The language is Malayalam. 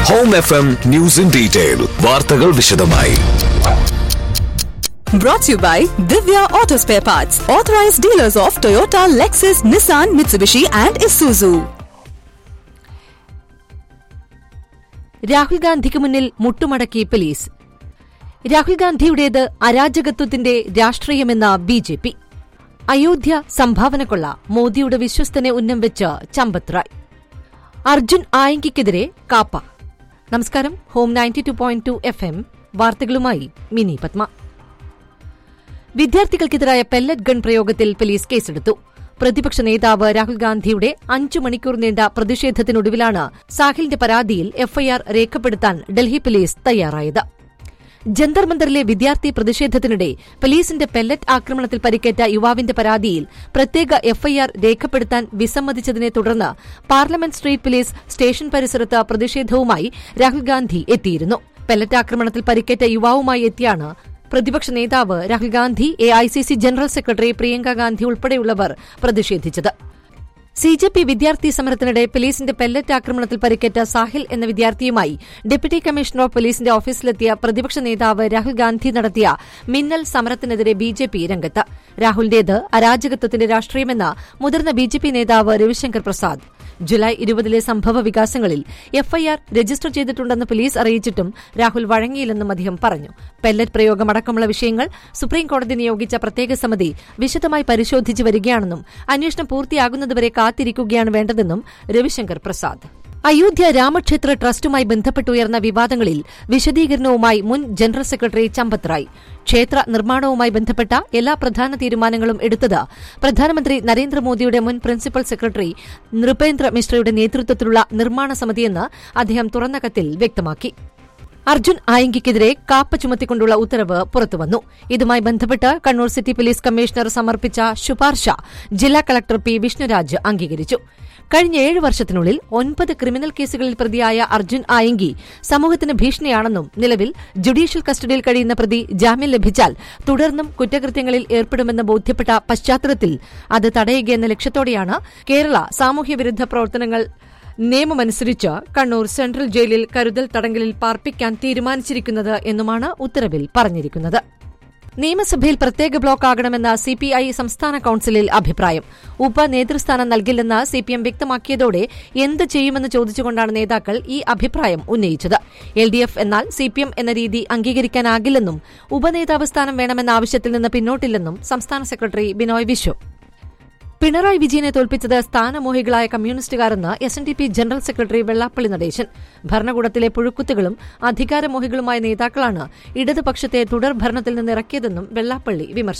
Home F M news in detail വാർത്തകൾ വിശദമായി Brought to you by Divya Auto Spare Parts, authorized dealers of Toyota, Lexus, Nissan, Mitsubishi, and Isuzu. Rahul ഗാന്ധിക്ക് മുന്നിൽ മുട്ടുമടക്കി പോലീസ് രാഹുൽ ഗാന്ധിയുടേത് അരാജകത്വത്തിന്റെ രാഷ്ട്രീയമെന്ന ബി ജെ പി അയോധ്യ സംഭാവനക്കൊള്ള മോദിയുടെ വിശ്വസ്തനെ ഉന്നം വെച്ച് ചമ്പത് റായ് അർജുൻ ആയങ്കിക്കെതിരെ കാപ്പ നമസ്കാരം home ninety two point two F M വാർത്തകളുമായി മിനി പത്മ വിദ്യാർത്ഥികൾക്കെതിരായ പെല്ലറ്റ് ഗൺ പ്രയോഗത്തിൽ പോലീസ് കേസെടുത്തു പ്രതിപക്ഷ നേതാവ് രാഹുൽ ഗാന്ധിയുടെ അഞ്ചു മണിക്കൂർ നീണ്ട പ്രതിഷേധത്തിനൊടുവിലാണ് സാഹിലിന്റെ പരാതിയിൽ എഫ്ഐആർ രേഖപ്പെടുത്താൻ ഡൽഹി പോലീസ് തയ്യാറായത് ജന്തർ മന്ദറിലെ വിദ്യാർത്ഥി പ്രതിഷേധത്തിനിടെ പോലീസിന്റെ പെല്ലറ്റ് ആക്രമണത്തിൽ പരിക്കേറ്റ യുവാവിന്റെ പരാതിയിൽ പ്രത്യേക എഫ്ഐആർ രേഖപ്പെടുത്താൻ വിസമ്മതിച്ചതിനെ തുടർന്ന് പാർലമെന്റ് സ്ട്രീറ്റ് പോലീസ് സ്റ്റേഷൻ പരിസരത്ത് പ്രതിഷേധവുമായി രാഹുൽ ഗാന്ധി എത്തിയിരുന്നു പെല്ലറ്റ് ആക്രമണത്തിൽ പരിക്കേറ്റ യുവാവുമായി എത്തിയാണ് പ്രതിപക്ഷ നേതാവ് Rahul Gandhi A I C C general secretary Priyanka Gandhi ഉൾപ്പെടെയുള്ളവർ പ്രതിഷേധിച്ചത് സി ജെ പി വിദ്യാർത്ഥി സമരത്തിനിടെ പോലീസിന്റെ പെല്ലറ്റ് ആക്രമണത്തിൽ പരിക്കേറ്റ സാഹിൽ എന്ന വിദ്യാർത്ഥിയുമായി ഡെപ്യൂട്ടി കമ്മീഷണർ ഓഫ് പോലീസിന്റെ ഓഫീസിലെത്തിയ പ്രതിപക്ഷ നേതാവ് രാഹുൽ ഗാന്ധി നടത്തിയ മിന്നൽ സമരത്തിനെതിരെ ബി ജെ പി രംഗത്ത് രാഹുലിന്റേത് അരാജകത്വത്തിന്റെ രാഷ്ട്രീയമെന്ന മുതിർന്ന ബി ജെ പി നേതാവ് രവിശങ്കർ പ്രസാദ് ജൂലൈ ഇരുപതിലെ സംഭവ വികാസങ്ങളിൽ എഫ്ഐആർ രജിസ്റ്റർ ചെയ്തിട്ടുണ്ടെന്ന് പോലീസ് അറിയിച്ചിട്ടും രാഹുൽ വഴങ്ങിയില്ലെന്നും അദ്ദേഹം പറഞ്ഞു പെല്ലറ്റ് പ്രയോഗമടക്കമുള്ള വിഷയങ്ങൾ സുപ്രീംകോടതി നിയോഗിച്ച പ്രത്യേക സമിതി വിശദമായി പരിശോധിച്ചു വരികയാണെന്നും അന്വേഷണം പൂർത്തിയാകുന്നതുവരെ കാത്തിരിക്കുകയാണ് വേണ്ടതെന്നും രവിശങ്കർ പ്രസാദ് അയോധ്യ രാമക്ഷേത്ര ട്രസ്റ്റുമായി ബന്ധപ്പെട്ടുയർന്ന വിവാദങ്ങളിൽ വിശദീകരണവുമായി മുൻ ജനറൽ സെക്രട്ടറി ചമ്പത് റായ് ക്ഷേത്ര നിർമ്മാണവുമായി ബന്ധപ്പെട്ട എല്ലാ പ്രധാന തീരുമാനങ്ങളും എടുത്തത് പ്രധാനമന്ത്രി നരേന്ദ്രമോദിയുടെ മുൻ പ്രിൻസിപ്പൽ സെക്രട്ടറി നൃപേന്ദ്ര മിശ്രയുടെ നേതൃത്വത്തിലുള്ള നിർമ്മാണ സമിതിയെന്ന് അദ്ദേഹം തുറന്ന കത്തിൽ വ്യക്തമാക്കി അർജുൻ ആയങ്കിക്കെതിരെ കാപ്പ ചുമത്തിക്കൊണ്ടുള്ള ഉത്തരവ് പുറത്തുവന്നു ഇതുമായി ബന്ധപ്പെട്ട് കണ്ണൂർ സിറ്റി പോലീസ് കമ്മീഷണർ സമർപ്പിച്ച ശുപാർശ ജില്ലാ കളക്ടർ പി വിഷ്ണുരാജ് അംഗീകരിച്ചു കഴിഞ്ഞ ഏഴ് വർഷത്തിനുള്ളിൽ ഒൻപത് ക്രിമിനൽ കേസുകളിൽ പ്രതിയായ അർജുൻ ആയങ്കി സമൂഹത്തിന് ഭീഷണിയാണെന്നും നിലവിൽ ജുഡീഷ്യൽ കസ്റ്റഡിയിൽ കഴിയുന്ന പ്രതി ജാമ്യം ലഭിച്ചാൽ തുടർന്നും കുറ്റകൃത്യങ്ങളിൽ ഏർപ്പെടുമെന്ന് ബോധ്യപ്പെട്ട പശ്ചാത്തലത്തിൽ അത് തടയുകയെന്ന ലക്ഷ്യത്തോടെയാണ് കേരള സാമൂഹ്യവിരുദ്ധ പ്രവർത്തനങ്ങൾ നിയമമനുസരിച്ച് കണ്ണൂർ സെൻട്രൽ ജയിലിൽ കരുതൽ തടങ്കലിൽ പാർപ്പിക്കാൻ തീരുമാനിച്ചിരിക്കുന്നത് എന്നുമാണ് ഉത്തരവിൽ പറഞ്ഞിരിക്കുന്നത് നിയമസഭയിൽ പ്രത്യേക ബ്ലോക്ക് ആകണമെന്ന സിപിഐ സംസ്ഥാന കൌൺസിലിൽ അഭിപ്രായം ഉപനേതൃസ്ഥാനം നൽകില്ലെന്ന് സിപിഎം വ്യക്തമാക്കിയതോടെ എന്ത് ചെയ്യുമെന്ന് ചോദിച്ചുകൊണ്ടാണ് നേതാക്കൾ ഈ അഭിപ്രായം ഉന്നയിച്ചത് എൽ ഡി എഫ് എന്നാൽ സിപിഎം എന്ന രീതി അംഗീകരിക്കാനാകില്ലെന്നും ഉപനേതാവ് സ്ഥാനം വേണമെന്ന ആവശ്യത്തിൽ നിന്ന് പിന്നോട്ടില്ലെന്നും സംസ്ഥാന സെക്രട്ടറി ബിനോയ് വിശ്വം പിണറായി വിജയനെ തോൽപ്പിച്ചത് സ്ഥാനമോഹികളായ കമ്മ്യൂണിസ്റ്റുകാരെന്ന് S N D P general secretary Vellappally Natesan ഭരണകൂടത്തിലെ പുഴുക്കുത്തുകളും അധികാരമോഹികളുമായ നേതാക്കളാണ് ഇടതുപക്ഷത്തെ തുടർ ഭരണത്തിൽ നിന്ന് ഇറക്കിയതെന്നും വെള്ളാപ്പള്ളി വിമർശിച്ചു